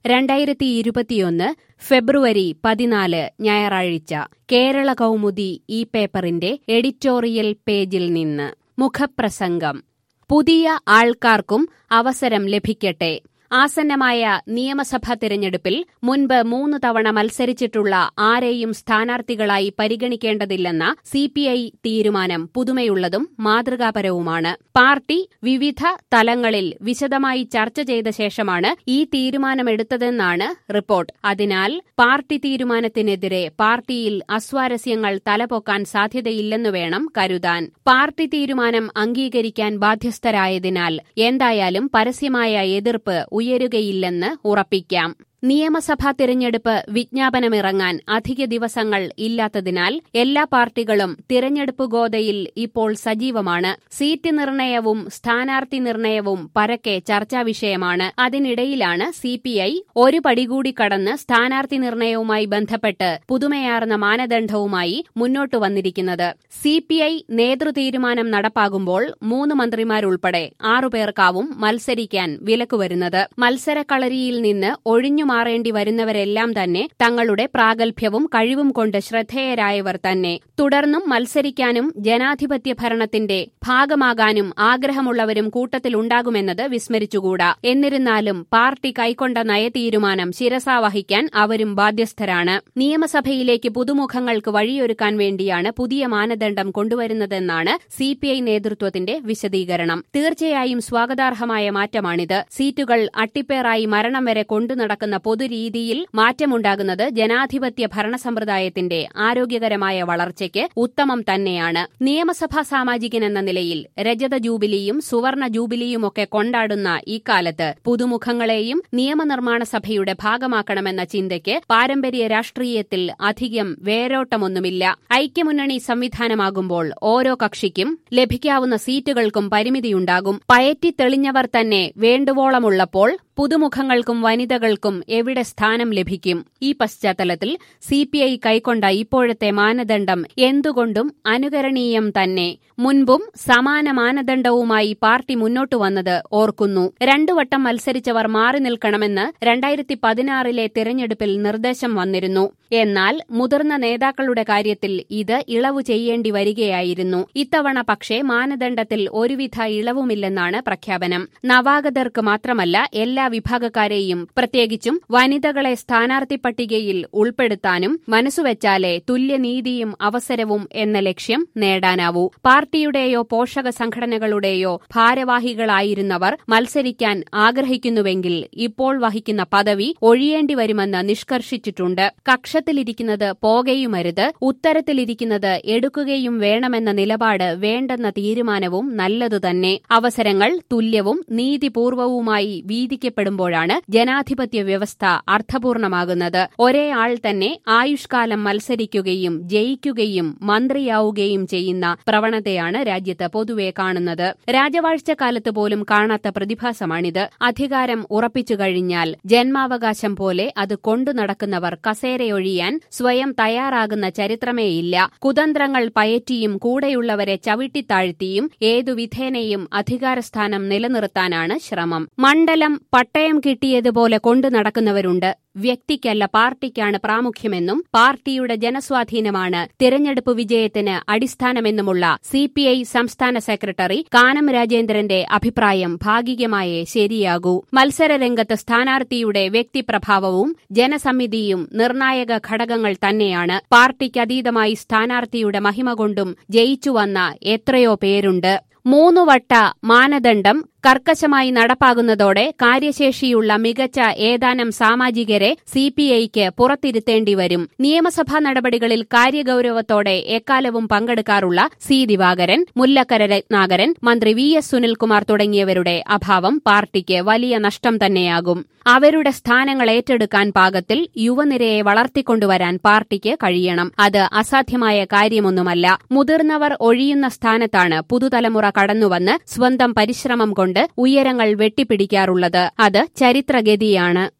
രണ്ടായിരത്തി ഇരുപത്തിയൊന്ന് ഫെബ്രുവരി പതിനാല് ഞായറാഴ്ച കേരള കൗമുദി ഈ പേപ്പറിന്റെ എഡിറ്റോറിയൽ പേജിൽ നിന്ന് മുഖപ്രസംഗം പുതിയ ആൾക്കാർക്കും അവസരം ലഭിക്കട്ടെ ആസന്നമായ നിയമസഭാ തിരഞ്ഞെടുപ്പിൽ മുൻപ് മൂന്ന് തവണ മത്സരിച്ചിട്ടുള്ള ആരെയും സ്ഥാനാർത്ഥികളായി പരിഗണിക്കേണ്ടതില്ലെന്ന സിപിഐ തീരുമാനം പുതുമയുള്ളതും മാതൃകാപരവുമാണ് പാർട്ടി വിവിധ തലങ്ങളിൽ വിശദമായി ചർച്ച ചെയ്ത ശേഷമാണ് ഈ തീരുമാനമെടുത്തതെന്നാണ് റിപ്പോർട്ട് അതിനാൽ പാർട്ടി തീരുമാനത്തിനെതിരെ പാർട്ടിയിൽ അസ്വാരസ്യങ്ങൾ തലപൊക്കാൻ സാധ്യതയില്ലെന്നു വേണം കരുതാൻ പാർട്ടി തീരുമാനം അംഗീകരിക്കാൻ ബാധ്യസ്ഥരായതിനാൽ എന്തായാലും പരസ്യമായ എതിർപ്പ് ഉയരുകയില്ലെന്ന് ഉറപ്പിക്കാം നിയമസഭാ തിരഞ്ഞെടുപ്പ് വിജ്ഞാപനമിറങ്ങാൻ അധിക ദിവസങ്ങൾ ഇല്ലാത്തതിനാൽ എല്ലാ പാർട്ടികളും തിരഞ്ഞെടുപ്പ് ഗോതയിൽ ഇപ്പോൾ സജീവമാണ് സീറ്റ് നിർണയവും സ്ഥാനാർത്ഥി നിർണയവും പരക്കെ ചർച്ചാ വിഷയമാണ് അതിനിടയിലാണ് സിപിഐ ഒരു പടി കൂടി കടന്ന് സ്ഥാനാർത്ഥി നിർണയവുമായി ബന്ധപ്പെട്ട് പുതുമയാർന്ന മാനദണ്ഡവുമായി മുന്നോട്ടു വന്നിരിക്കുന്നത് സിപിഐ നേതൃതീരുമാനം നടപ്പാകുമ്പോൾ മൂന്ന് മന്ത്രിമാരുൾപ്പെടെ ആറുപേർക്കാവും മത്സരിക്കാൻ വിലക്ക് വരുന്നത് മത്സരക്കളരിയിൽ നിന്ന് ഒഴിഞ്ഞു മാറേണ്ടി വരുന്നവരെല്ലാം തന്നെ തങ്ങളുടെ പ്രാഗൽഭ്യവും കഴിവും കൊണ്ട് ശ്രദ്ധേയരായവർ തന്നെ തുടർന്നും മത്സരിക്കാനും ജനാധിപത്യ ഭരണത്തിന്റെ ഭാഗമാകാനും ആഗ്രഹമുള്ളവരും കൂട്ടത്തിലുണ്ടാകുമെന്നത് വിസ്മരിച്ചുകൂടാ എന്നിരുന്നാലും പാർട്ടി കൈക്കൊണ്ട നയതീരുമാനം ശിരസാവഹിക്കാൻ അവരും ബാധ്യസ്ഥരാണ് നിയമസഭയിലേക്ക് പുതുമുഖങ്ങൾക്ക് വഴിയൊരുക്കാൻ വേണ്ടിയാണ് പുതിയ മാനദണ്ഡം കൊണ്ടുവരുന്നതെന്നാണ് സിപിഐ നേതൃത്വത്തിന്റെ വിശദീകരണം തീർച്ചയായും സ്വാഗതാർഹമായ മാറ്റമാണിത് സീറ്റുകൾ അട്ടിപ്പേറായി മരണം വരെ കൊണ്ടു നടക്കുന്ന പൊതുരീതിയിൽ മാറ്റമുണ്ടാകുന്നത് ജനാധിപത്യ ഭരണസമ്പ്രദായത്തിന്റെ ആരോഗ്യകരമായ വളർച്ചയ്ക്ക് ഉത്തമം തന്നെയാണ് നിയമസഭാ സാമാജികൻ എന്ന നിലയിൽ രജത ജൂബിലിയും സുവർണ ജൂബിലിയുമൊക്കെ കൊണ്ടാടുന്ന ഇക്കാലത്ത് പുതുമുഖങ്ങളെയും നിയമനിർമ്മാണ സഭയുടെ ഭാഗമാക്കണമെന്ന ചിന്തയ്ക്ക് പാരമ്പര്യ രാഷ്ട്രീയത്തിൽ അധികം വേരോട്ടമൊന്നുമില്ല ഐക്യമുന്നണി സംവിധാനമാകുമ്പോൾ ഓരോ കക്ഷിക്കും ലഭിക്കാവുന്ന സീറ്റുകൾക്കും പരിമിതിയുണ്ടാകും പയറ്റി തെളിഞ്ഞവർ തന്നെ വേണ്ടുവോളമുള്ളപ്പോൾ പുതുമുഖങ്ങൾക്കും വനിതകൾക്കും എവിടെ സ്ഥാനം ലഭിക്കും ഈ പശ്ചാത്തലത്തിൽ സിപിഐ കൈക്കൊണ്ട ഇപ്പോഴത്തെ മാനദണ്ഡം എന്തുകൊണ്ടും അനുകരണീയം തന്നെ മുൻപും സമാന മാനദണ്ഡവുമായി പാർട്ടി മുന്നോട്ടു വന്നത് ഓർക്കുന്നു രണ്ടു വട്ടം മത്സരിച്ചവർ മാറി നിൽക്കണമെന്ന് രണ്ടായിരത്തി പതിനാറിലെ തിരഞ്ഞെടുപ്പിൽ നിർദ്ദേശം വന്നിരുന്നു എന്നാൽ മുതിർന്ന നേതാക്കളുടെ കാര്യത്തിൽ ഇത് ഇളവ് ചെയ്യേണ്ടി വരികയായിരുന്നു ഇത്തവണ പക്ഷേ മാനദണ്ഡത്തിൽ ഒരുവിധ ഇളവുമില്ലെന്നാണ് പ്രഖ്യാപനം നവാഗതർക്ക് മാത്രമല്ല എല്ലാ വിഭാഗക്കാരെയും പ്രത്യേകിച്ചും വനിതകളെ സ്ഥാനാർത്ഥി പട്ടികയിൽ ഉൾപ്പെടുത്താനും മനസ്സുവെച്ചാലേ തുല്യനീതിയും അവസരവും എന്ന ലക്ഷ്യം നേടാനാവൂ പാർട്ടിയുടെയോ പോഷക സംഘടനകളുടെയോ ഭാരവാഹികളായിരുന്നവർ മത്സരിക്കാൻ ആഗ്രഹിക്കുന്നുവെങ്കിൽ ഇപ്പോൾ വഹിക്കുന്ന പദവി ഒഴിയേണ്ടി വരുമെന്ന് നിഷ്കർഷിച്ചിട്ടുണ്ട് കക്ഷത്തിലിരിക്കുന്നത് പോകയുമരുത് ഉത്തരത്തിലിരിക്കുന്നത് എടുക്കുകയും വേണമെന്ന നിലപാട് വേണ്ടെന്ന തീരുമാനവും നല്ലതുതന്നെ അവസരങ്ങൾ തുല്യവും നീതിപൂർവവുമായി വീതിക്കപ്പെടുമ്പോഴാണ് ജനാധിപത്യ വ്യവസ്ഥ അർത്ഥപൂർണമാകുന്നത് ഒരേ ആൾ തന്നെ ആയുഷ്കാലം മത്സരിക്കുകയും ജയിക്കുകയും മന്ത്രിയാവുകയും ചെയ്യുന്ന പ്രവണതയാണ് രാജ്യത്ത് പൊതുവെ കാണുന്നത് രാജവാഴ്ചക്കാലത്ത് പോലും കാണാത്ത പ്രതിഭാസമാണിത് അധികാരം ഉറപ്പിച്ചു കഴിഞ്ഞാൽ ജന്മാവകാശം പോലെ അത് കൊണ്ടു നടക്കുന്നവർ കസേരയൊഴിയാൻ സ്വയം തയ്യാറാകുന്ന ചരിത്രമേയില്ല കുതന്ത്രങ്ങൾ പയറ്റിയും കൂടെയുള്ളവരെ ചവിട്ടിത്താഴ്ത്തിയും ഏതു വിധേനയും അധികാരസ്ഥാനം നിലനിർത്താനാണ് ശ്രമം മണ്ഡലം പട്ടയം കിട്ടിയതുപോലെ കൊണ്ടു നടക്കുന്നവരുണ്ട് വ്യക്തിക്കല്ല പാർട്ടിക്കാണ് പ്രാമുഖ്യമെന്നും പാർട്ടിയുടെ ജനസ്വാധീനമാണ് തിരഞ്ഞെടുപ്പ് വിജയത്തിന് അടിസ്ഥാനമെന്നുമുള്ള സിപിഐ സംസ്ഥാന സെക്രട്ടറി കാനം രാജേന്ദ്രന്റെ അഭിപ്രായം ഭാഗികമായേ ശരിയാകൂ മത്സരരംഗത്ത് സ്ഥാനാർത്ഥിയുടെ വ്യക്തിപ്രഭാവവും ജനസമിതിയും നിർണായക ഘടകങ്ങൾ തന്നെയാണ് പാർട്ടിക്കതീതമായി സ്ഥാനാർത്ഥിയുടെ മഹിമ കൊണ്ടും ജയിച്ചുവന്ന എത്രയോ പേരുണ്ട് മൂന്നുവട്ട മാനദണ്ഡം കർക്കശമായി നടപ്പാകുന്നതോടെ കാര്യശേഷിയുള്ള മികച്ച ഏതാനും സാമാജികരെ സിപിഐക്ക് പുറത്തിരുത്തേണ്ടി വരും നിയമസഭാ നടപടികളിൽ കാര്യഗൌരവത്തോടെ എക്കാലവും പങ്കെടുക്കാറുള്ള സി ദിവാകരൻ മുല്ലക്കര രത്നാകരൻ മന്ത്രി വി എസ് സുനിൽകുമാർ തുടങ്ങിയവരുടെ അഭാവം പാർട്ടിക്ക് വലിയ നഷ്ടം തന്നെയാകും അവരുടെ സ്ഥാനങ്ങൾ ഏറ്റെടുക്കാൻ പാകത്തിൽ യുവനിരയെ വളർത്തിക്കൊണ്ടുവരാൻ പാർട്ടിക്ക് കഴിയണം അത് അസാധ്യമായ കാര്യമൊന്നുമല്ല മുതിർന്നവർ ഒഴിയുന്ന സ്ഥാനത്താണ് പുതുതലമുറ കടന്നുവന്ന് സ്വന്തം പരിശ്രമം കൊണ്ട് ഉയരങ്ങൾ വെട്ടിപ്പിടിക്കാറുള്ളത് അത് ചരിത്രഗതിയാണ്